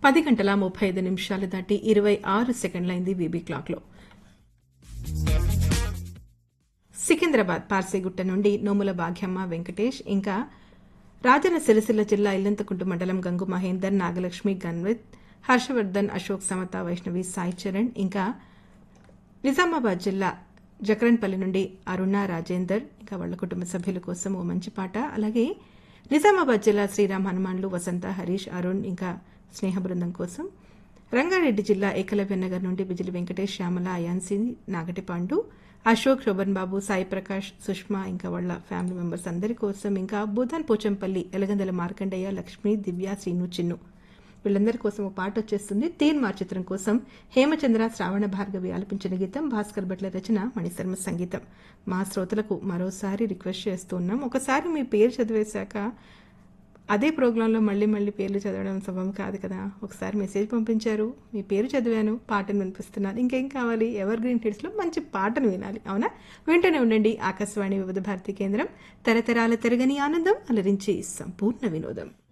పది గంటల ముప్పై ఐదు నిమిషాలు దాటి ఇరవై ఆరు సెకండ్లైంది వీబీ క్లాక్లో సికింద్రాబాద్ పార్సీగుట్ట నుండి నోముల భాగ్యమ్మ వెంకటేష్ ఇంకా రాజన్న సిరిసిల్ల జిల్లా ఇల్లంతకుంటు మండలం గంగు మహేందర్ నాగలక్ష్మి గన్విత్ హర్షవర్ధన్ అశోక్ సమత వైష్ణవి సాయి చరణ్ ఇంకా నిజామాబాద్ జిల్లా జకరన్పల్లి నుండి అరుణ రాజేందర్ ఇంకా వాళ్ళ కుటుంబ సభ్యుల కోసం ఓ మంచి పాట అలాగే నిజామాబాద్ జిల్లా శ్రీరామ్ హనుమాన్లు వసంత హరీష్ అరుణ్ ఇంకా స్నేహ బృందం కోసం రంగారెడ్డి జిల్లా ఏకలవ్య నగర్ నుండి బిజిలి వెంకటేష్ శ్యామల అయాన్సి నాగటి పాండు అశోక్ శోభన్ బాబు సాయి ప్రకాష్ సుష్మా ఇంకా వాళ్ళ ఫ్యామిలీ మెంబర్స్ అందరి కోసం ఇంకా బుధన్ పోచంపల్లి ఎలగందల మార్కండయ్య లక్ష్మి దివ్య శ్రీను చిన్ను వీళ్ళందరి కోసం ఒక పాట వచ్చేస్తుంది తీన్ మార్ చిత్రం కోసం హేమచంద్ర శ్రావణ భార్గవి ఆలపించిన గీతం భాస్కర్ భట్ల రచన మణిశర్మ సంగీతం మా శ్రోతలకు మరోసారి రిక్వెస్ట్ చేస్తున్నాం ఒకసారి మీ పేరు చదివేశాక అదే ప్రోగ్రాంలో మళ్ళీ మళ్ళీ పేర్లు చదవడం శుభం కాదు కదా ఒకసారి మెసేజ్ పంపించారు మీ పేరు చదివాను పాటను వినిపిస్తున్నాను ఇంకేం కావాలి ఎవర్ గ్రీన్ హిట్స్లో మంచి పాటను వినాలి అవునా వింటూనే ఉండండి ఆకాశవాణి వివిధ భారతి కేంద్రం తరతరాల తిరగని ఆనందం అలరించి సంపూర్ణ వినోదం